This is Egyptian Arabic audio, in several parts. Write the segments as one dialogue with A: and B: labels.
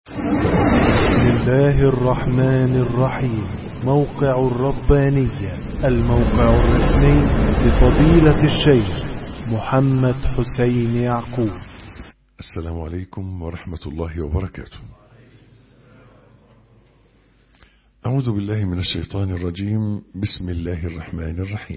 A: بسم الله الرحمن الرحيم موقع الربانية الموقع الرسمي لفضيلة الشيخ محمد حسين يعقوب
B: السلام عليكم ورحمة الله وبركاته أعوذ بالله من الشيطان الرجيم بسم الله الرحمن الرحيم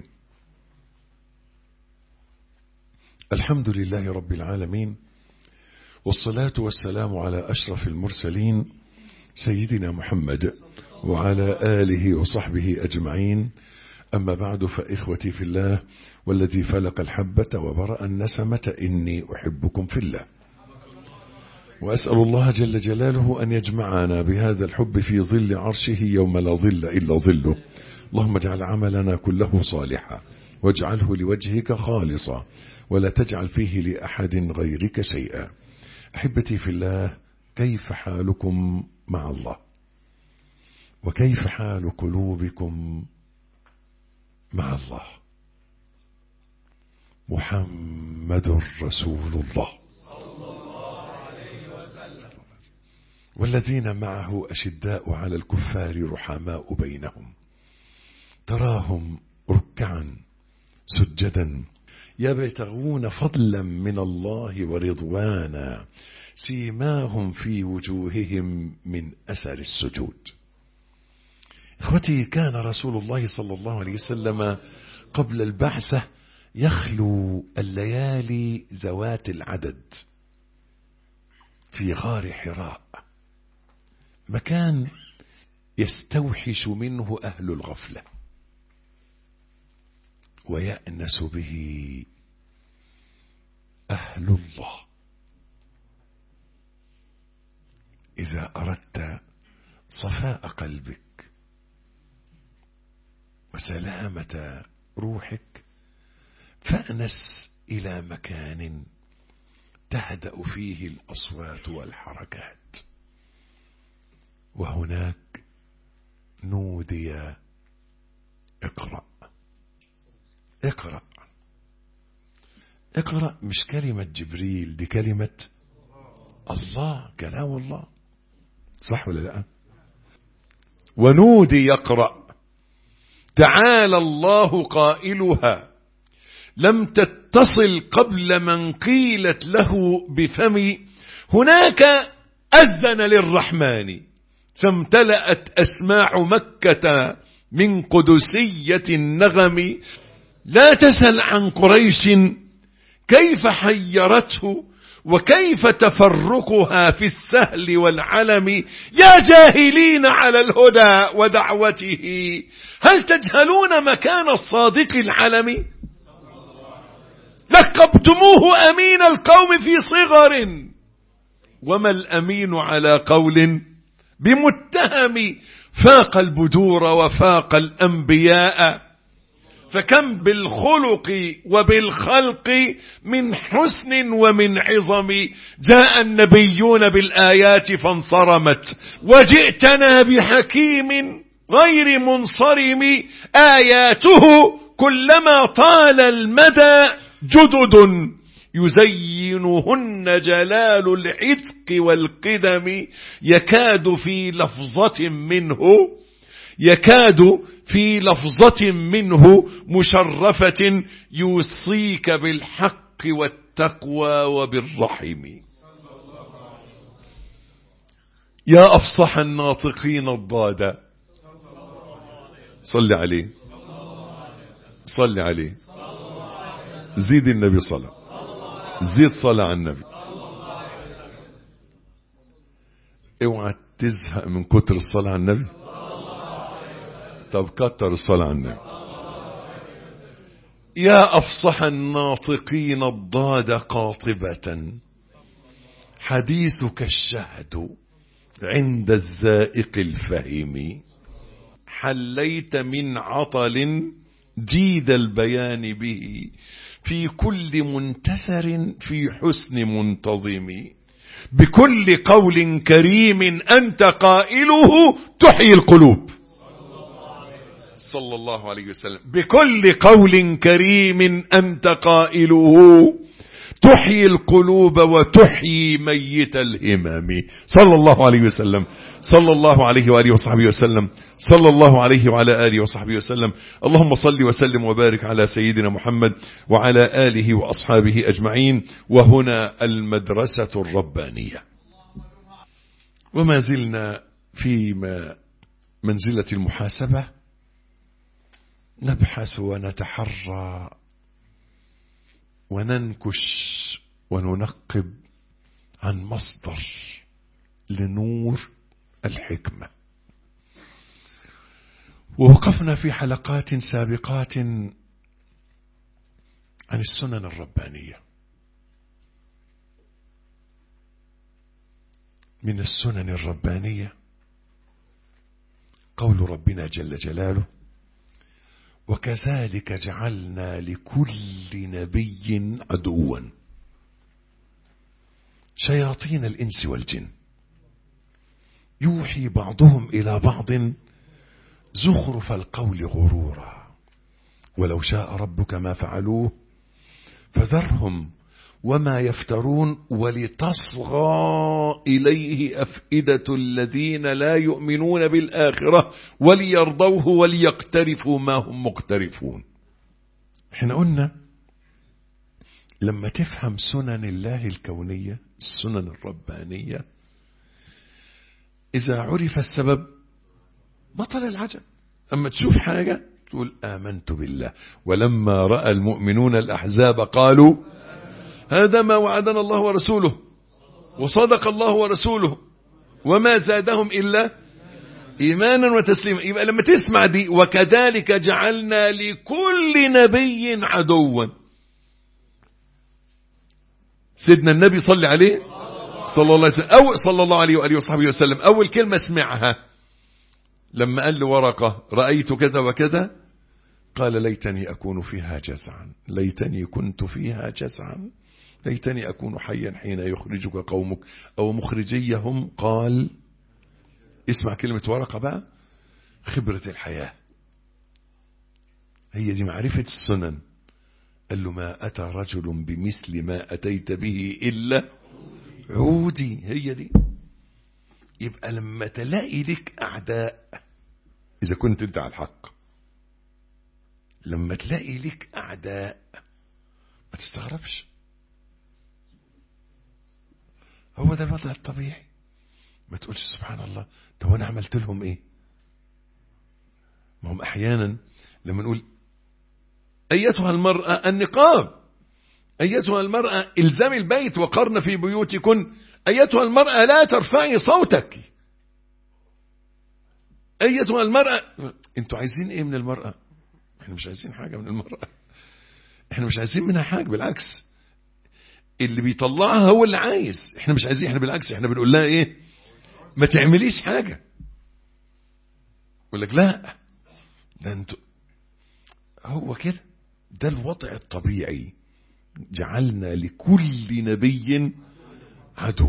B: الحمد لله رب العالمين والصلاة والسلام على أشرف المرسلين سيدنا محمد وعلى آله وصحبه أجمعين أما بعد فإخوتي في الله والذي فلق الحبة وبرأ النسمة إني أحبكم في الله وأسأل الله جل جلاله أن يجمعنا بهذا الحب في ظل عرشه يوم لا ظل إلا ظله اللهم اجعل عملنا كله صالحا واجعله لوجهك خالصا ولا تجعل فيه لأحد غيرك شيئا أحبتي في الله كيف حالكم مع الله وكيف حال قلوبكم مع الله محمد رسول الله والذين معه أشداء على الكفار رحماء بينهم تراهم ركعا سجدا يبتغون فضلا من الله ورضوانا سيماهم في وجوههم من أثر السجود اخوتي كان رسول الله صلى الله عليه وسلم قبل البعثة يخلو الليالي ذوات العدد في غار حراء مكان يستوحش منه أهل الغفلة ويأنس به أهل الله إذا أردت صفاء قلبك وسلامة روحك فأنس إلى مكان تهدأ فيه الأصوات والحركات وهناك نودي اقرأ اقرأ اقرأ مش كلمة جبريل دي كلمة الله كلام الله صح ولا لا ونودي يقرأ تعالى الله قائلها لم تتصل قبل من قيلت له بفمي هناك أذن للرحمن فامتلأت أسماع مكة من قدسية النغم لا تسل عن قريش كيف حيرته وكيف تفرقها في السهل والعلم يا جاهلين على الهدى ودعوته هل تجهلون مكان الصادق العلم لقبتموه أمين القوم في صغر وما الأمين على قول بمتهم فاق البدور وفاق الأنبياء فكم بالخلق وبالخلق من حسن ومن عظم جاء النبيون بالآيات فانصرمت وجئتنا بحكيم غير منصرم آياته كلما طال المدى جدد يزينهن جلال العتق والقدم يكاد في لفظة منه يكاد في لفظة منه مشرفة يوصيك بالحق والتقوى وبالرحم يا أفصح الناطقين الضاد صل عليه صل عليه زيد النبي صلى زيد صلاة على النبي اوعى تزهق من كتر الصلاة على النبي طب كتر الصلاة على النبي يا أفصح الناطقين الضاد قاطبة حديثك الشهد عند الزائق الفهم حليت من عطل جيد البيان به في كل منتسر في حسن منتظم بكل قول كريم أنت قائله تحيي القلوب صلى الله عليه وسلم بكل قول كريم أنت قائله تحيي القلوب وتحيي ميت الهمم صلى الله عليه وسلم صلى الله عليه وآله وصحبه وسلم صلى الله عليه وعلى آله وصحبه وسلم اللهم صل وسلم وبارك على سيدنا محمد وعلى آله وأصحابه أجمعين وهنا المدرسة الربانية وما زلنا في منزلة المحاسبة نبحث ونتحرى وننكش وننقب عن مصدر لنور الحكمة ووقفنا في حلقات سابقات عن السنن الربانية من السنن الربانية قول ربنا جل جلاله وكذلك جعلنا لكل نبي عدوا شياطين الإنس والجن يوحي بعضهم إلى بعض زخرف القول غرورا ولو شاء ربك ما فعلوه فذرهم وما يفترون ولتصغى إليه أفئدة الذين لا يؤمنون بالآخرة وليرضوه وليقترفوا ما هم مقترفون احنا قلنا لما تفهم سنن الله الكونية السنن الربانية إذا عرف السبب بطل العجب أما تشوف حاجة تقول آمنت بالله ولما رأى المؤمنون الأحزاب قالوا هذا ما وعدنا الله ورسوله وصدق الله ورسوله وما زادهم إلا إيمانا وتسليما يبقى لما تسمع دي وكذلك جعلنا لكل نبي عدوا سيدنا النبي صلى عليه صلى الله عليه وسلم أو صلى الله عليه وآله وصحبه وسلم أول كلمة اسمعها لما قال لورقة رأيت كذا وكذا قال ليتني أكون فيها جزعا ليتني كنت فيها جزعا ليتني أكون حيا حين يخرجك قومك أو مخرجيهم قال اسمع كلمة ورقة بقى خبرة الحياة هي دي معرفة السنن قال له ما أتى رجل بمثل ما أتيت به إلا عودي هي دي يبقى لما تلاقي لك أعداء إذا كنت أنت على الحق لما تلاقي لك أعداء ما تستغربش هو ده الوضع الطبيعي ما تقولش سبحان الله طب انا عملت لهم ايه ما هم احيانا لما نقول ايتها المرأة النقاب ايتها المرأة الزم البيت وقرن في بيوتكن ايتها المرأة لا ترفعي صوتك ايتها المرأة انتوا عايزين ايه من المرأة احنا مش عايزين حاجة من المرأة احنا مش عايزين منها حاجة بالعكس اللي بيطلعها هو اللي عايز احنا مش عايزين احنا بالعكس احنا بنقول لها ايه ما تعمليش حاجة يقول لك لا ده انتوا هو كده ده الوضع الطبيعي جعلنا لكل نبي عدوا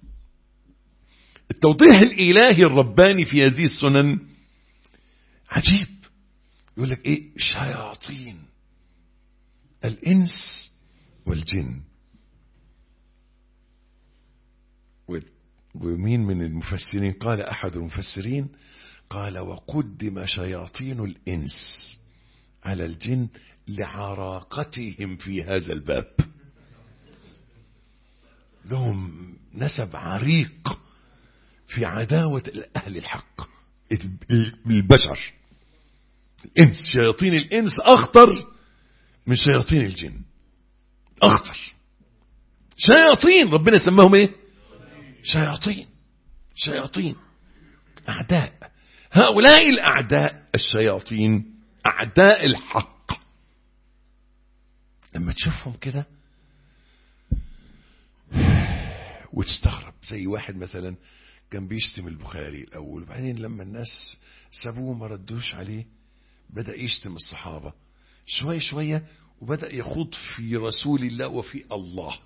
B: التوضيح الإلهي الرباني في هذه السنن عجيب يقول لك ايه شياطين الإنس والجن ومين من المفسرين قال أحد المفسرين قال وقدم شياطين الإنس على الجن لعراقتهم في هذا الباب لهم نسب عريق في عداوة أهل الحق البشر الإنس شياطين الإنس أخطر من شياطين الجن أخطر شياطين ربنا سماهم إيه شياطين شياطين أعداء هؤلاء الأعداء الشياطين أعداء الحق لما تشوفهم كده وتستغرب زي واحد مثلا كان بيشتم البخاري الأول وبعدين لما الناس سابوه ما ردوش عليه بدأ يشتم الصحابة شوية شوية وبدأ يخوض في رسول الله وفي الله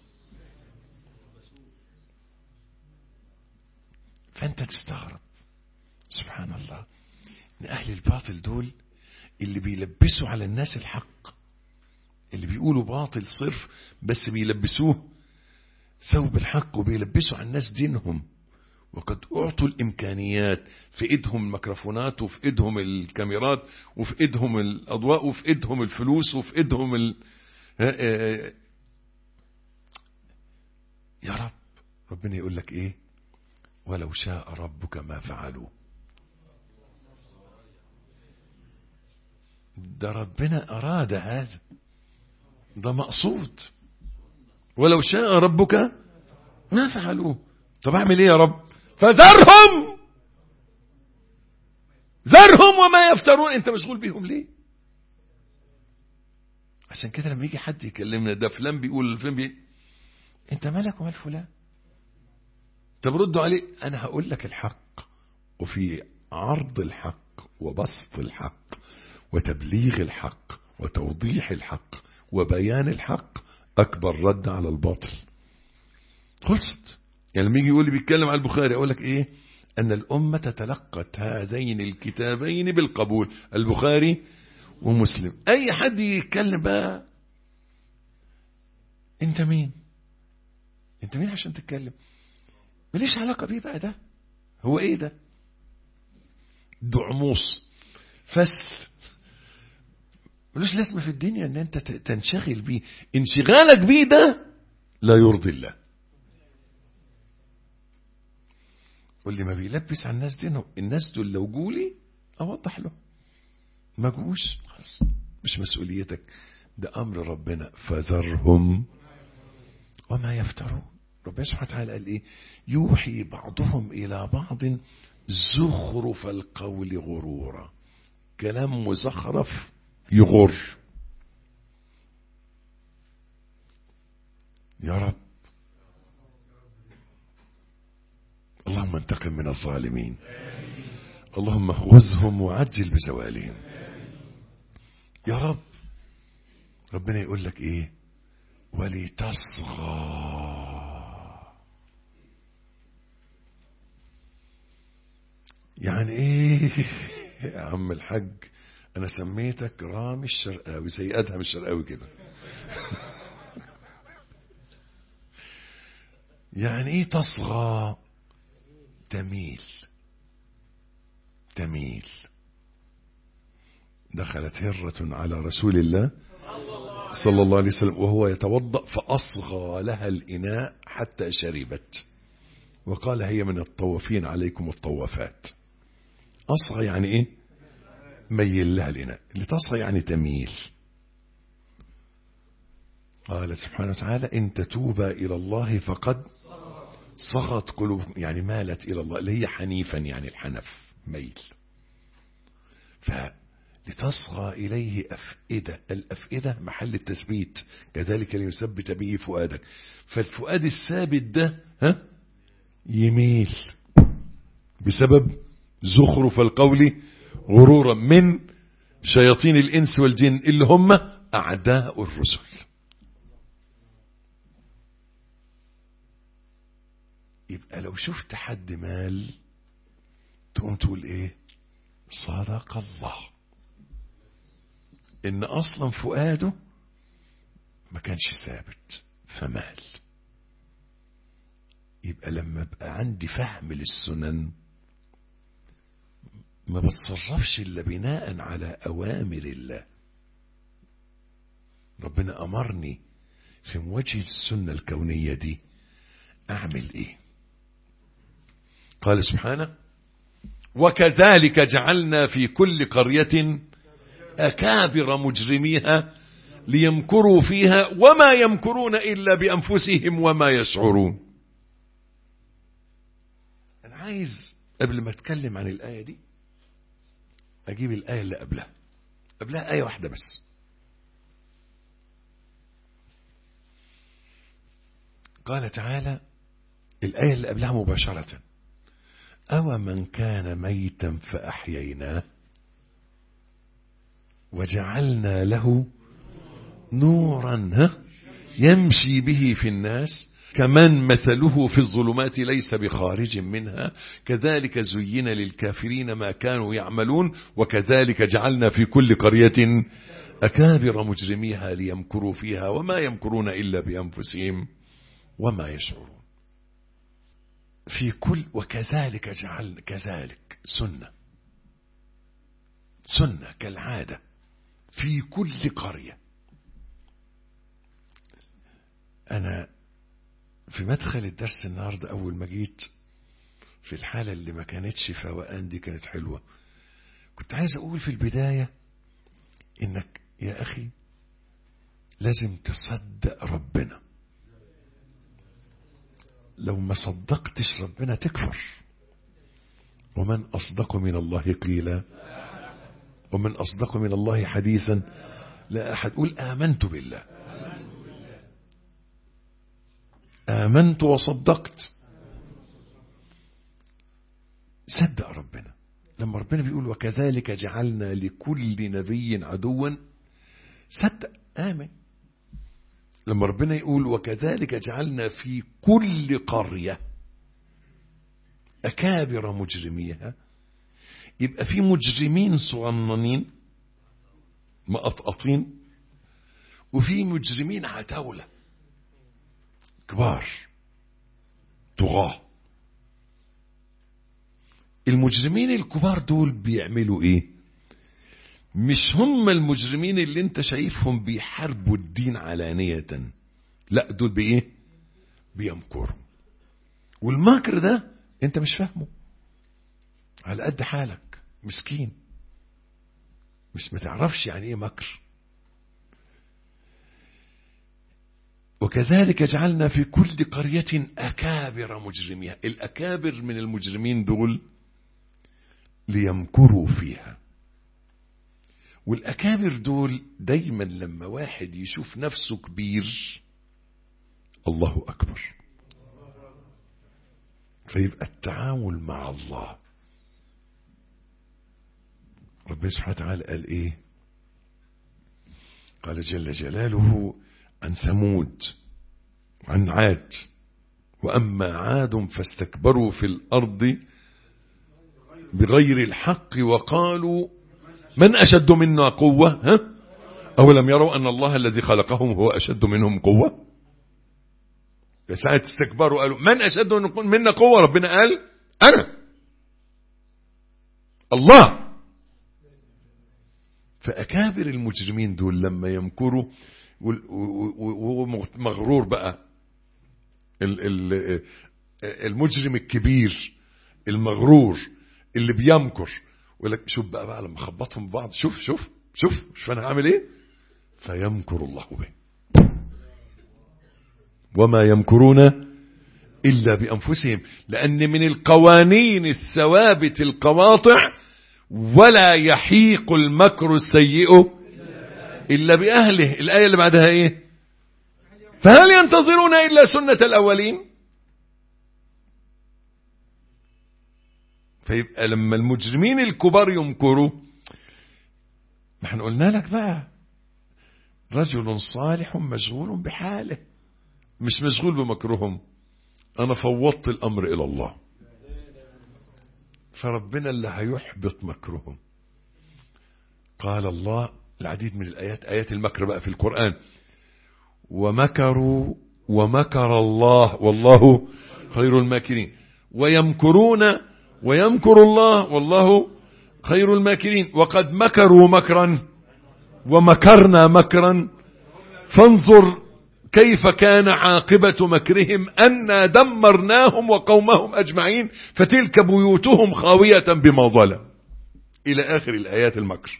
B: فأنت تستغرب سبحان الله إن أهل الباطل دول اللي بيلبسوا على الناس الحق اللي بيقولوا باطل صرف بس بيلبسوه ثوب الحق وبيلبسوا على الناس دينهم وقد أعطوا الإمكانيات في إيدهم الميكروفونات وفي إيدهم الكاميرات وفي إيدهم الأضواء وفي إيدهم الفلوس وفي إيدهم ال... يا رب ربنا يقول لك إيه ولو شاء ربك ما فعلوا ده ربنا أراد هذا ده مقصود ولو شاء ربك ما فعلوه طب اعمل ايه يا رب فذرهم ذرهم وما يفترون انت مشغول بيهم ليه عشان كده لما يجي حد يكلمنا ده فلان بيقول الفلان بي انت مالك ومال فلان طب ردوا عليه انا هقول لك الحق وفي عرض الحق وبسط الحق وتبليغ الحق وتوضيح الحق وبيان الحق اكبر رد على الباطل خلصت يعني لما يجي يقول لي بيتكلم على البخاري اقول لك ايه ان الامه تلقت هذين الكتابين بالقبول البخاري ومسلم اي حد يتكلم بقى انت مين انت مين عشان تتكلم ماليش علاقه بيه بقى ده هو ايه ده دعموس فسل ملوش لازمه في الدنيا ان انت تنشغل بيه انشغالك بيه ده لا يرضي الله واللي ما بيلبس على الناس دينهم الناس دول لو جولي اوضح له ما جوش خلاص مش مسؤوليتك ده امر ربنا فذرهم وما يفترون ربنا سبحانه وتعالى قال ايه يوحي بعضهم الى بعض زخرف القول غرورا كلام مزخرف يغر يا رب اللهم انتقم من الظالمين اللهم غزهم وعجل بزوالهم يا رب ربنا يقول لك ايه ولتصغى يعني ايه يا عم الحاج انا سميتك رامي الشرقاوي زي ادهم الشرقاوي كده يعني ايه تصغى تميل تميل دخلت هرة على رسول الله صلى الله عليه وسلم وهو يتوضأ فأصغى لها الإناء حتى شربت وقال هي من الطوافين عليكم الطوافات أصغى يعني إيه ميل لها الإناء لتصغى يعني تميل قال سبحانه وتعالى إن تتوبا إلى الله فقد صغت قلوب يعني مالت إلى الله اللي هي حنيفا يعني الحنف ميل فلتصغى إليه أفئدة الأفئدة محل التثبيت كذلك ليثبت به فؤادك فالفؤاد الثابت ده ها يميل بسبب زخرف القول غرورا من شياطين الإنس والجن اللي هم أعداء الرسل يبقى لو شفت حد مال تقوم تقول ايه صدق الله ان اصلا فؤاده ما كانش ثابت فمال يبقى لما ابقى عندي فهم للسنن ما بتصرفش الا بناء على اوامر الله ربنا امرني في مواجهه السنه الكونيه دي اعمل ايه قال سبحانه وكذلك جعلنا في كل قرية أكابر مجرميها ليمكروا فيها وما يمكرون إلا بأنفسهم وما يشعرون أنا عايز قبل ما أتكلم عن الآية دي أجيب الآية اللي قبلها قبلها آية واحدة بس قال تعالى الآية اللي قبلها مباشرة أو من كان ميتا فأحييناه وجعلنا له نورا ها يمشي به في الناس كمن مثله في الظلمات ليس بخارج منها كذلك زين للكافرين ما كانوا يعملون وكذلك جعلنا في كل قرية أكابر مجرميها ليمكروا فيها وما يمكرون إلا بأنفسهم وما يشعرون في كل وكذلك جعل كذلك سنة سنة كالعادة في كل قرية أنا في مدخل الدرس النهاردة أول ما جيت في الحالة اللي ما كانتش فوقان دي كانت حلوة كنت عايز أقول في البداية إنك يا أخي لازم تصدق ربنا لو ما صدقتش ربنا تكفر ومن أصدق من الله قيلا ومن أصدق من الله حديثا لا أحد قول آمنت بالله آمنت وصدقت صدق ربنا لما ربنا بيقول وكذلك جعلنا لكل نبي عدوا صدق آمن لما ربنا يقول وكذلك جعلنا في كل قرية أكابر مجرميها يبقى في مجرمين صغننين مقطقطين وفي مجرمين عتاولة كبار طغاة المجرمين الكبار دول بيعملوا ايه مش هم المجرمين اللي انت شايفهم بيحاربوا الدين علانية لا دول بايه بيمكروا والمكر ده انت مش فاهمه على قد حالك مسكين مش ما تعرفش يعني ايه مكر وكذلك جعلنا في كل قرية أكابر مجرميها الأكابر من المجرمين دول ليمكروا فيها والأكابر دول دايما لما واحد يشوف نفسه كبير الله أكبر فيبقى التعامل مع الله ربنا سبحانه وتعالى قال ايه قال جل جلاله عن ثمود عن عاد وأما عاد فاستكبروا في الأرض بغير الحق وقالوا من أشد منا قوة ها؟ أولم يروا أن الله الذي خلقهم هو أشد منهم قوة ساعة استكبروا قالوا من أشد منا قوة ربنا قال أنا الله فأكابر المجرمين دول لما يمكروا وهو مغرور بقى المجرم الكبير المغرور اللي بيمكر يقول لك شوف بقى بقى لما خبطهم ببعض شوف شوف شوف شوف انا هعمل ايه فيمكر الله به وما يمكرون الا بانفسهم لان من القوانين الثوابت القواطع ولا يحيق المكر السيء إلا بأهله الآية اللي بعدها إيه فهل ينتظرون إلا سنة الأولين فيبقى لما المجرمين الكبار يمكروا ما احنا قلنا لك بقى رجل صالح مشغول بحاله مش مشغول بمكرهم أنا فوضت الأمر إلى الله فربنا اللي هيحبط مكرهم قال الله العديد من الآيات آيات المكر بقى في القرآن ومكروا ومكر الله والله خير الماكرين ويمكرون ويمكر الله والله خير الماكرين وقد مكروا مكرا ومكرنا مكرا فانظر كيف كان عاقبة مكرهم أنا دمرناهم وقومهم أجمعين فتلك بيوتهم خاوية بما ظلم إلى آخر الآيات المكر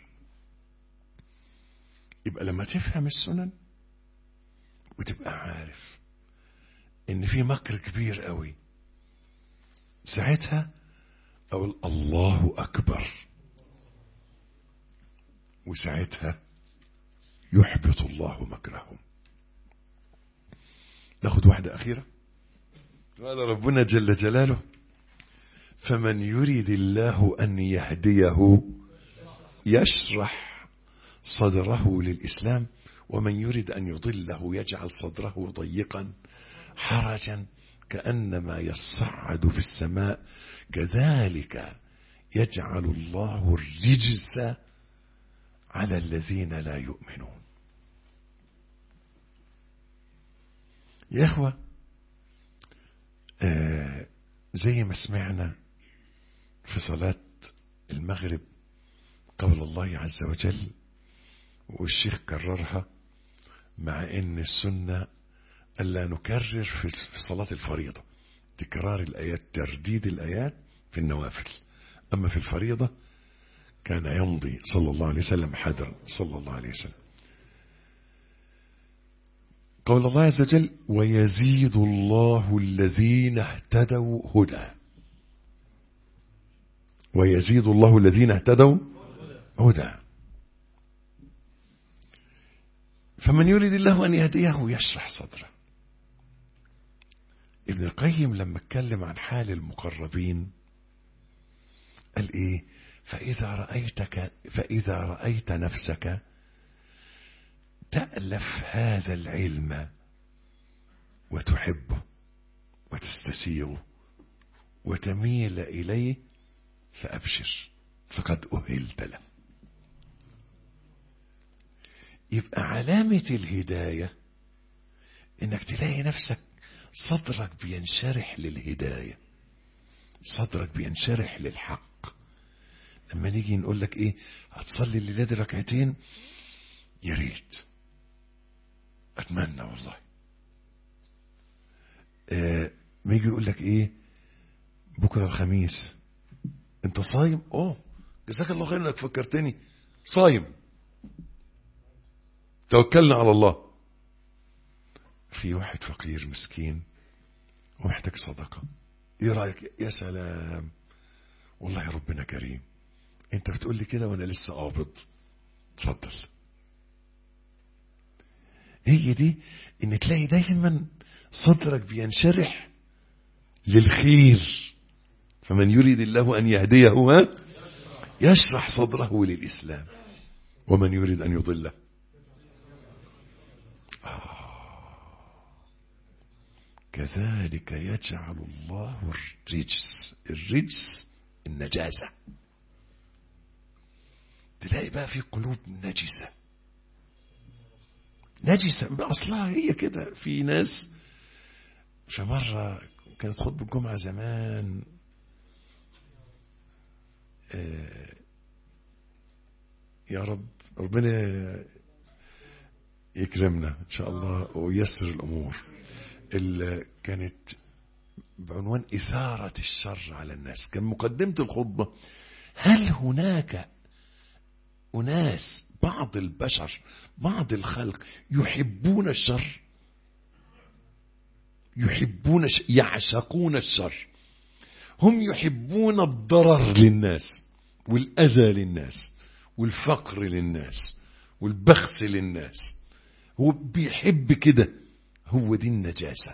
B: يبقى لما تفهم السنن وتبقى عارف ان في مكر كبير قوي ساعتها اقول الله اكبر وساعتها يحبط الله مكرهم ناخد واحدة أخيرة قال ربنا جل جلاله فمن يريد الله أن يهديه يشرح صدره للإسلام ومن يريد أن يضله يجعل صدره ضيقا حرجا كأنما يصعد في السماء كذلك يجعل الله الرجس على الذين لا يؤمنون يا اخوة آه زي ما سمعنا في صلاة المغرب قول الله عز وجل والشيخ كررها مع ان السنة ألا نكرر في صلاة الفريضة تكرار الآيات ترديد الآيات في النوافل أما في الفريضة كان يمضي صلى الله عليه وسلم حذرا صلى الله عليه وسلم قول الله عز وجل ويزيد الله الذين اهتدوا هدى ويزيد الله الذين اهتدوا هدى فمن يريد الله أن يهديه يشرح صدره ابن القيم لما اتكلم عن حال المقربين قال ايه فإذا رأيتك فإذا رأيت نفسك تألف هذا العلم وتحبه وتستسيغه وتميل إليه فأبشر فقد أهلت له يبقى علامة الهداية انك تلاقي نفسك صدرك بينشرح للهداية صدرك بينشرح للحق لما نيجي نقول لك ايه هتصلي الليلة دي ركعتين يا ريت اتمنى والله آه ما يجي يقول لك ايه بكره الخميس انت صايم اه جزاك الله خير انك فكرتني صايم توكلنا على الله في واحد فقير مسكين ومحتاج صدقة ايه رأيك يا سلام والله ربنا كريم انت بتقول لي كده وانا لسه قابض اتفضل هي دي ان تلاقي دايما صدرك بينشرح للخير فمن يريد الله ان يهديه ها يشرح صدره للاسلام ومن يريد ان يضله كذلك يجعل الله الرجس الرجس النجاسة تلاقي بقى في قلوب نجسة نجسة أصلها هي كده في ناس في مرة كانت خطبة الجمعة زمان آه يا رب ربنا يكرمنا إن شاء الله ويسر الأمور اللي كانت بعنوان إثارة الشر على الناس كان مقدمة الخطبة هل هناك أناس بعض البشر بعض الخلق يحبون الشر يحبون يعشقون الشر هم يحبون الضرر للناس والأذى للناس والفقر للناس والبخس للناس هو بيحب كده هو دي النجاسة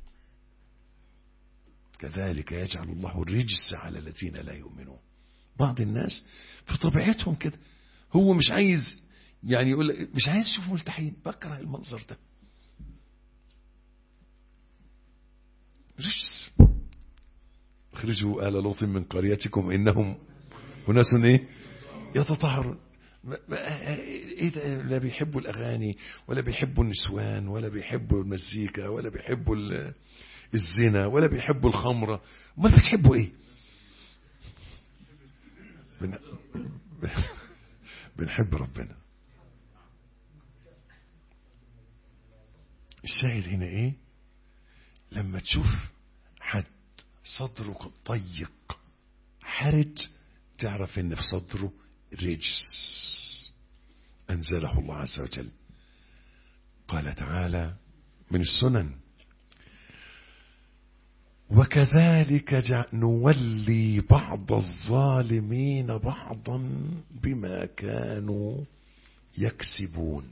B: كذلك يجعل الله الرجس على الذين لا يؤمنون بعض الناس في طبيعتهم كده هو مش عايز يعني يقول مش عايز يشوف ملتحين بكره المنظر ده رجس اخرجوا آل لوط من قريتكم إنهم أناس إيه يتطهرون ايه ده لا بيحبوا الاغاني ولا بيحبوا النسوان ولا بيحبوا المزيكا ولا بيحبوا الزنا ولا بيحبوا الخمره امال بتحبوا ايه بن... بنحب ربنا الشاهد هنا ايه لما تشوف حد صدره ضيق حرج تعرف ان في صدره رجس أنزله الله عز وجل قال تعالى من السنن وكذلك نولي بعض الظالمين بعضا بما كانوا يكسبون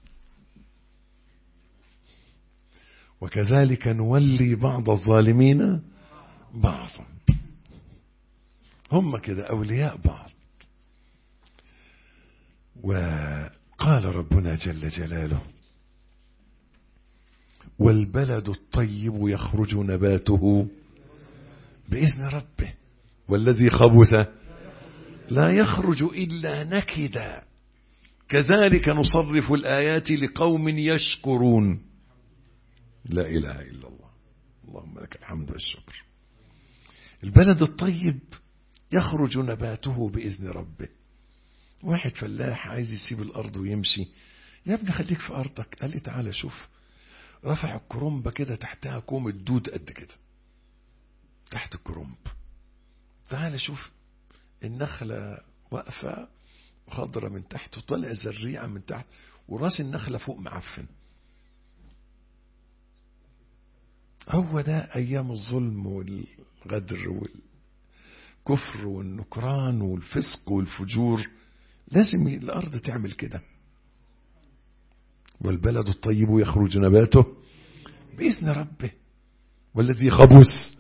B: وكذلك نولي بعض الظالمين بعضا هم كده أولياء بعض وقال ربنا جل جلاله والبلد الطيب يخرج نباته بإذن ربه والذي خبث لا يخرج إلا نكدا كذلك نصرف الآيات لقوم يشكرون لا إله إلا الله اللهم لك الحمد والشكر البلد الطيب يخرج نباته بإذن ربه واحد فلاح عايز يسيب الأرض ويمشي يا ابني خليك في أرضك قال لي تعالى شوف رفع الكرنبة كده تحتها كوم الدود قد كده تحت الكرنب تعالى شوف النخلة واقفة خضرة من تحت وطلع زريعة من تحت وراس النخلة فوق معفن هو ده أيام الظلم والغدر والكفر والنكران والفسق والفجور لازم الأرض تعمل كده والبلد الطيب يخرج نباته بإذن ربه والذي خبث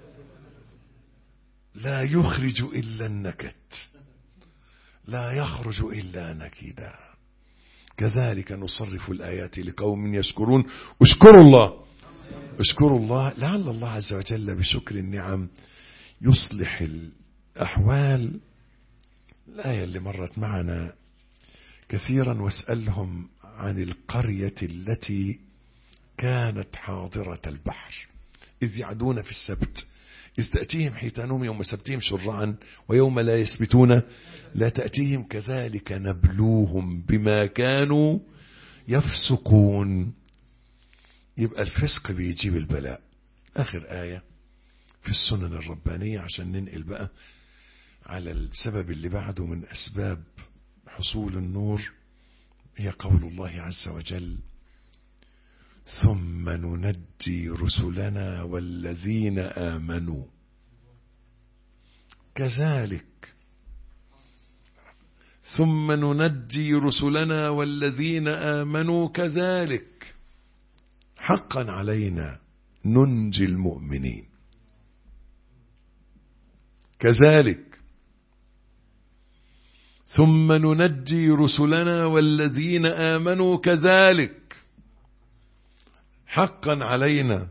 B: لا يخرج إلا النكت لا يخرج إلا نكدا كذلك نصرف الآيات لقوم يشكرون اشكروا الله اشكروا الله لعل الله عز وجل بشكر النعم يصلح الأحوال الآية اللي مرت معنا كثيرا واسألهم عن القرية التي كانت حاضرة البحر إذ يعدون في السبت إذ تأتيهم حيتانهم يوم سبتهم شرعا ويوم لا يسبتون لا تأتيهم كذلك نبلوهم بما كانوا يفسقون يبقى الفسق بيجيب البلاء آخر آية في السنن الربانية عشان ننقل بقى على السبب اللي بعده من أسباب حصول النور هي قول الله عز وجل ثم ننجي رسلنا والذين آمنوا كذلك ثم ننجي رسلنا والذين آمنوا كذلك حقا علينا ننجي المؤمنين كذلك ثم ننجي رسلنا والذين آمنوا كذلك حقا علينا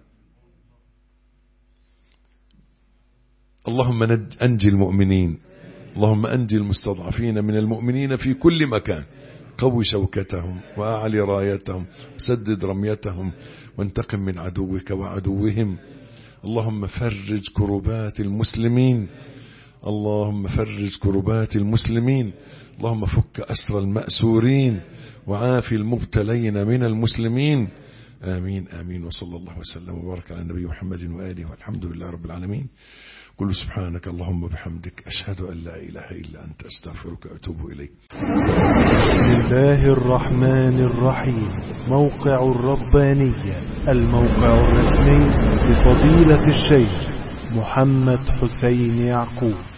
B: اللهم أنجي المؤمنين اللهم أنجي المستضعفين من المؤمنين في كل مكان قوي شوكتهم وأعلي رايتهم سدد رميتهم وانتقم من عدوك وعدوهم اللهم فرج كربات المسلمين اللهم فرج كربات المسلمين اللهم فك أسر المأسورين وعافي المبتلين من المسلمين آمين آمين وصلى الله وسلم وبارك على النبي محمد وآله والحمد لله رب العالمين قل سبحانك اللهم وبحمدك أشهد أن لا إله إلا أنت أستغفرك وأتوب إليك
A: بسم الله الرحمن الرحيم موقع الربانية الموقع الرسمي لفضيلة الشيخ محمد حسين يعقوب